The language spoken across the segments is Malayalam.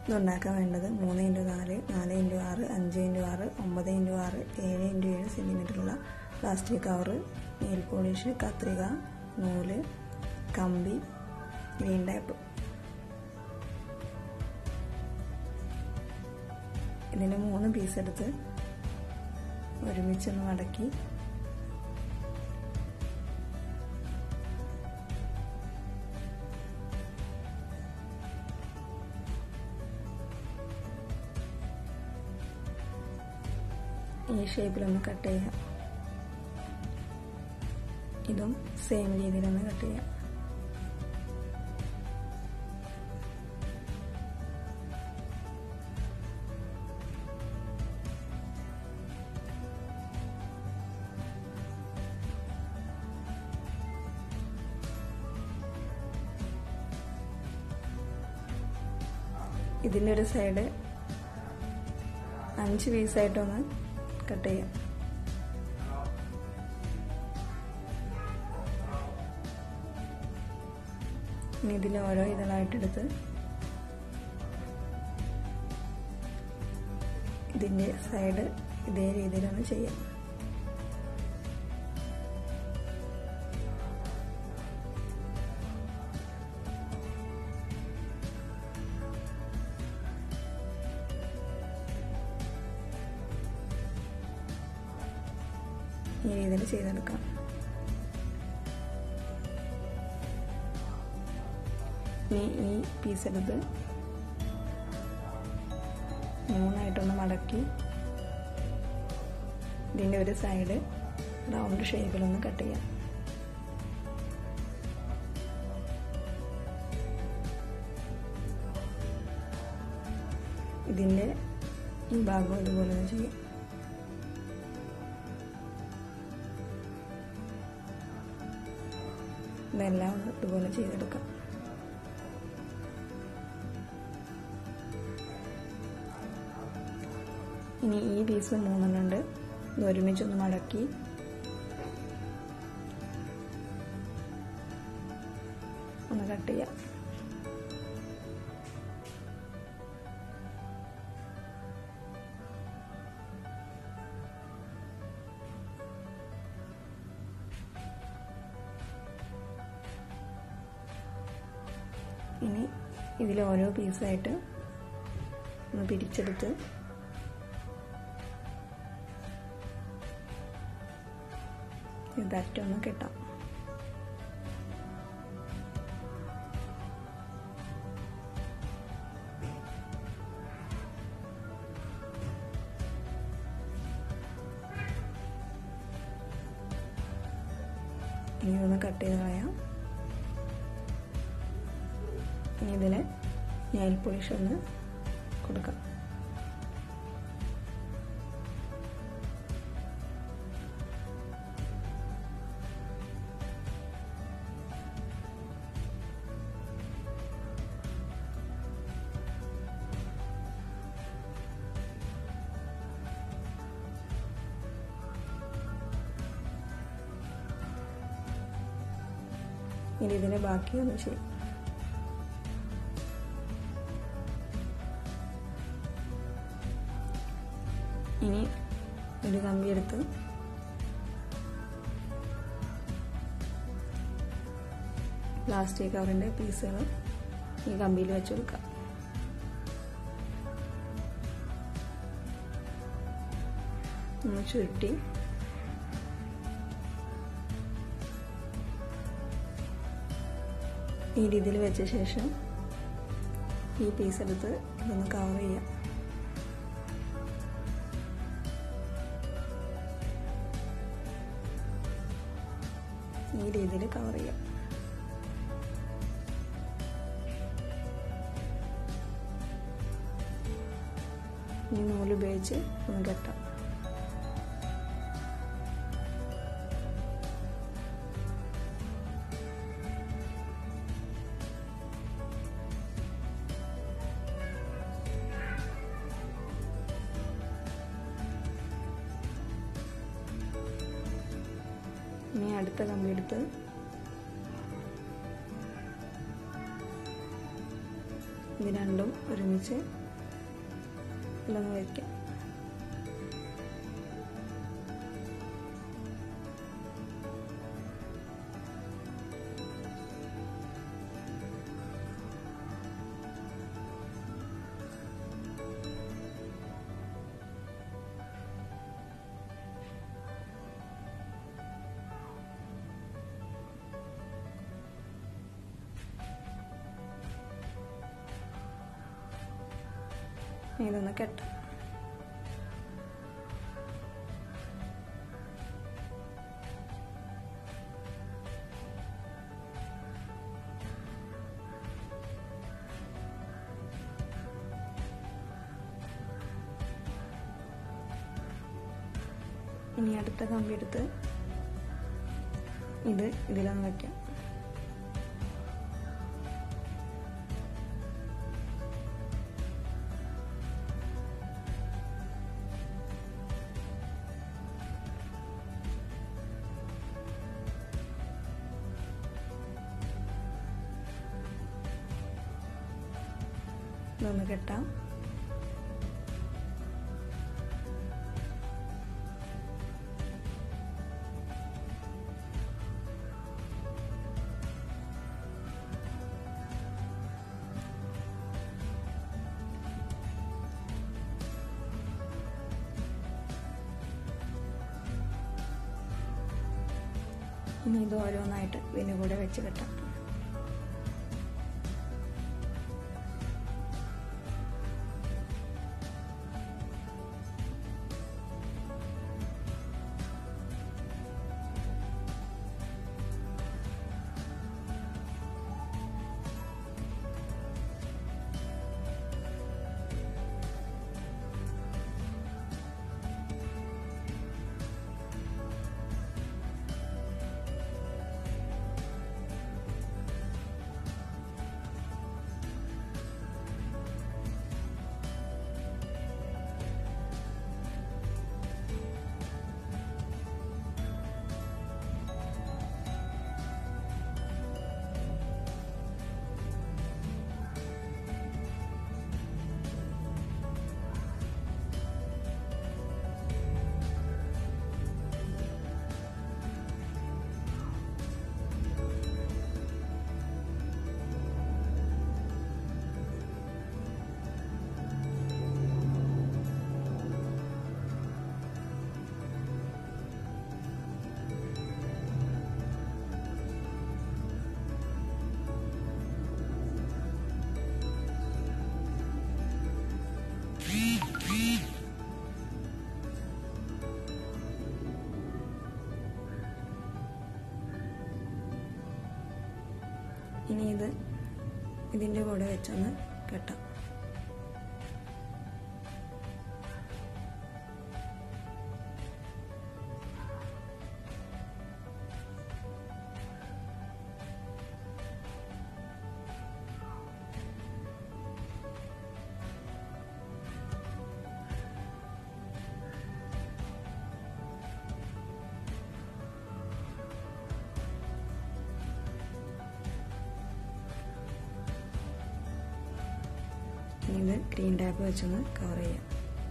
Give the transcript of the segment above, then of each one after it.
ഇതുണ്ടാക്കാൻ വേണ്ടത് മൂന്ന് ഇൻറ്റു നാല് നാല് ഇൻറ്റു ആറ് അഞ്ച് ഇൻറ്റു ആറ് ഒമ്പത് ഇൻറ്റു ആറ് ഏഴ് ഇൻറ്റു ഏഴ് സെൻറ്റിമീറ്ററുള്ള പ്ലാസ്റ്റിക് കവറ് നെയിൽ പോളിഷ് കത്രിക നൂല് കമ്പി ഗ്രീൻ ടേപ്പ് ഇതിൻ്റെ മൂന്ന് പീസ് എടുത്ത് ഒരുമിച്ചൊന്ന് മടക്കി ഈ ഷേപ്പിലൊന്ന് കട്ട് ചെയ്യാം ഇതും സെയിം രീതിയിലൊന്ന് കട്ട് ചെയ്യാം ഇതിൻ്റെ ഒരു സൈഡ് അഞ്ച് പീസായിട്ടൊന്ന് കട്ട് ചെയ്യാം ഇനി ഇതിൽ ഓരോ ഇതളായിട്ടെടുത്ത് ഇതിൻ്റെ സൈഡ് ഇതേ രീതിയിലൊന്ന് ചെയ്യാം ഈ രീതിയിൽ ചെയ്തെടുക്കാം ഇനി ഈ പീസ് എടുത്ത് മൂന്നായിട്ടൊന്ന് മടക്കി ഇതിൻ്റെ ഒരു സൈഡ് റൗണ്ട് ഷേപ്പിലൊന്ന് കട്ട് ചെയ്യാം ഇതിൻ്റെ ഈ ഭാഗം ഇതുപോലെ ഒന്ന് ചെയ്യാം ഇതെല്ലാം ഇതുപോലെ ചെയ്തെടുക്കാം ഇനി ഈ പീസ് മൂന്നെണ്ണം ഉണ്ട് ഇത് ഒരുമിച്ചൊന്ന് മടക്കി ഒന്ന് കട്ട് ചെയ്യാം ഇനി ഇതിൽ ഓരോ പീസായിട്ട് ഒന്ന് പിരിച്ചെടുത്ത് ഇതറ്റൊന്ന് കിട്ടാം ഇനി ഒന്ന് കട്ട് ചെയ്ത് കളയാം ഇനി ഇതിന് നെയിൽ പോളിഷ് ഒന്ന് കൊടുക്കാം ഇനി ഇതിനെ ബാക്കി ഒന്ന് ചെയ്യും ഇനി ഒരു കമ്പി എടുത്ത് പ്ലാസ്റ്റിക് കവറിൻ്റെ പീസുകൾ ഈ കമ്പിയിൽ വെച്ച് കൊടുക്കാം ഒന്ന് ചുരുട്ടി ഈ രീതിയിൽ വെച്ച ശേഷം ഈ പീസ് എടുത്ത് ഇതൊന്ന് കവർ ചെയ്യാം ഈ രീതിയിൽ കവർ ചെയ്യാം ഈ നൂലുപയോഗിച്ച് ഒന്ന് കെട്ടാം ഇനി അടുത്ത കമ്പി എടുത്ത് ഇത് രണ്ടും ഒരുമിച്ച് ഇതൊന്ന് വയ്ക്കാം ഇതൊന്ന് കെട്ടാം ഇനി അടുത്ത കമ്പി എടുത്ത് ഇത് ഇതിലൊന്ന് വയ്ക്കാം ഇതൊന്ന് കെട്ടാം ഇനി ഇത് ഓരോന്നായിട്ട് ഇതിൻ്റെ കൂടെ വെച്ച് കെട്ടാം ഇനി ഇത് ഇതിൻ്റെ കൂടെ വെച്ചൊന്ന് കെട്ടാം ഇനി ഇത് ഗ്രീൻ ടാപ്പ് വെച്ചൊന്ന് കവർ ചെയ്യാം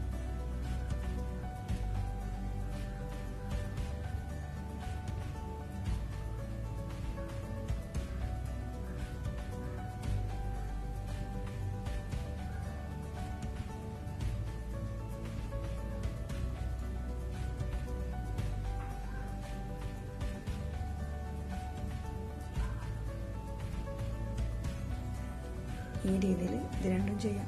ഈ രീതിയിൽ ഇത് രണ്ടും ചെയ്യാം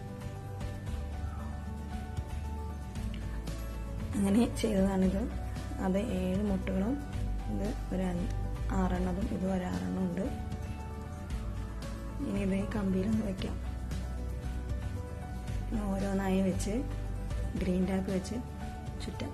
അങ്ങനെ ചെയ്തതാണിത് അത് ഏഴ് മുട്ടുകളും ഇത് ഒരു അഞ്ച് ആറെണ്ണതും ഇത് ഒരു ആറെണ്ണം ഉണ്ട് ഇനി ഇത് ഈ കമ്പിയിലൊന്ന് വെക്കാം ഇനി ഓരോന്നായി വെച്ച് ഗ്രീൻ ടാപ്പ് വെച്ച് ചുറ്റാം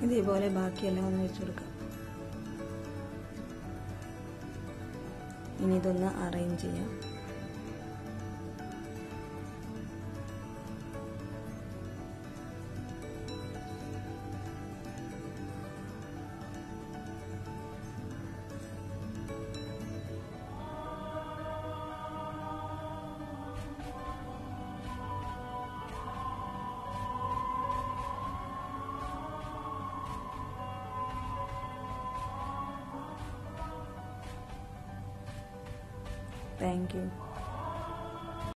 ഇതേപോലെ ബാക്കിയെല്ലാം ഒന്ന് വെച്ച് കൊടുക്കാം ഇനി ഇതൊന്ന് അറേഞ്ച് ചെയ്യാം താങ്ക് യു